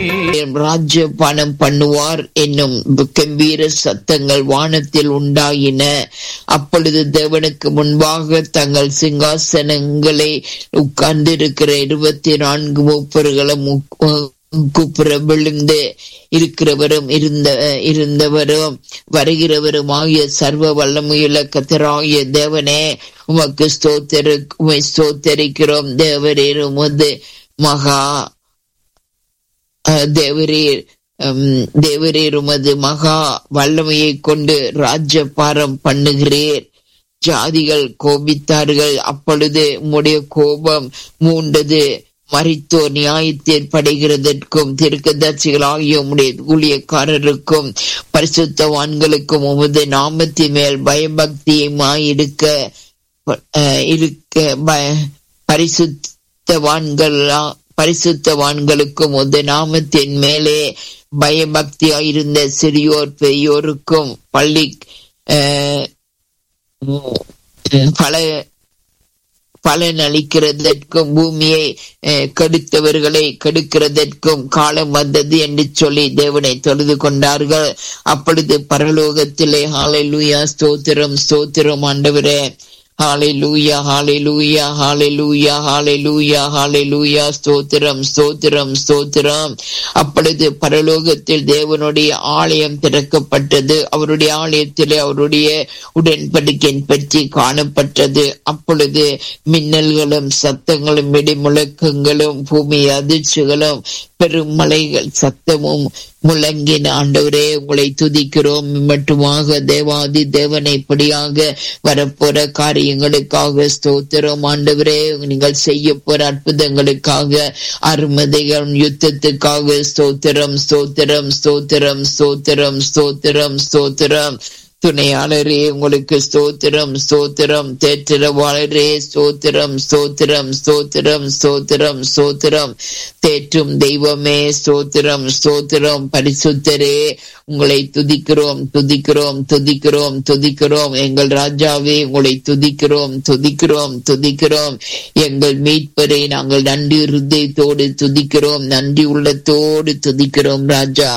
ராஜ்ய பணம் பண்ணுவார் என்னும் கம்பீர சத்தங்கள் வானத்தில் உண்டாயின அப்பொழுது தேவனுக்கு முன்பாக தங்கள் சிங்காசனங்களை உட்கார்ந்திருக்கிற இருபத்தி நான்கு மூப்பர்களும் குப்புற விழுந்து இருக்கிறவரும் இருந்த இருந்தவரும் வருகிறவரும் ஆகிய சர்வ வல்லமையுள்ள கத்தராகிய தேவனே உமக்கு ஸ்தோத்தரு உமை ஸ்தோத்தரிக்கிறோம் தேவரீர் உமது மகா அஹ், தேவரீர் உம், தேவரீர் உமது மகா வல்லமையை கொண்டு ராஜ்யபாரம் பண்ணுகிறீர் ஜாதிகள் கோபித்தார்கள் அப்பொழுது உம்முடைய கோபம் மூண்டது மரித்தோர் நியாயத்தீர்ப்படைகிறதற்கும் தீர்க்கதர்சிகளாகிய உம்முடைய ஊழியக்காரருக்கும் பரிசுத்தவான்களுக்கும் உமது நாமத்தின் மேல் பயபக்தியுமாய் இருக்க அஹ், இருக்க ப- பரிசுத்தவான்களா பரிசுத்தவான்களுக்கும் உமது நாமத்தின் மேலே பயபக்தியாயிருந்த சிறியோர் பெரியோருக்கும் பள்ளி அஹ், பல பலன் அளிக்கிறதற்கும் பூமியை அஹ், கெடுத்தவர்களை கெடுக்கிறதற்கும் காலம் வந்தது என்று சொல்லி தேவனை தொழுது கொண்டார்கள் அப்பொழுது பரலோகத்திலே ஹalleluya ஸ்தோத்திரம் ஸ்தோத்திரம் ஆண்டவரே ஹalleluya ஹalleluya ஹalleluya ஹalleluya ஹalleluya ஸ்தோத்திரம் ஸ்தோத்திரம் ஸ்தோத்திரம் அப்பொழுது பரலோகத்தில் தேவனுடைய ஆலயம் திறக்கப்பட்டது அவருடைய ஆலயத்திலே அவருடைய உடன்படிக்கையின் பற்றி காணப்பட்டது அப்பொழுது மின்னல்களும் சத்தங்களும் இடிமுழக்கங்களும் பூமி அதிர்ச்சிகளும் பெருமலைகள் சத்தமும் முழங்கின ஆண்டவரே உங்களை துதிக்கிறோம் மட்டுமாக தேவாதி தேவனை இப்படியாக வரப்போற காரியங்களுக்காக ஸ்தோத்திரம் ஆண்டவரே நீங்கள் செய்ய போற அற்புதங்களுக்காக அருமதைகள் யுத்தத்துக்காக ஸ்தோத்திரம் ஸ்தோத்திரம் ஸ்தோத்திரம் ஸ்தோத்திரம் ஸ்தோத்திரம் ஸ்தோத்திரம் துணையாளரே உங்களுக்கு ஸ்தோத்திரம் ஸ்தோத்திரம் தேற்றவாளரே ஸ்தோத்திரம் ஸ்தோத்திரம் ஸ்தோத்திரம் ஸ்தோத்திரம் ஸ்தோத்திரம் தேற்றும் தெய்வமே ஸ்தோத்திரம் ஸ்தோத்திரம் பரிசுத்தரே உங்களை துதிக்கிறோம் துதிக்கிறோம் துதிக்கிறோம் துதிக்கிறோம் எங்கள் ராஜாவே உங்களை துதிக்கிறோம் துதிக்கிறோம் துதிக்கிறோம் எங்கள் மீட்பரை நாங்கள் நன்றி இருதயத்தோடு துதிக்கிறோம் நன்றி உள்ளத்தோடு துதிக்கிறோம் ராஜா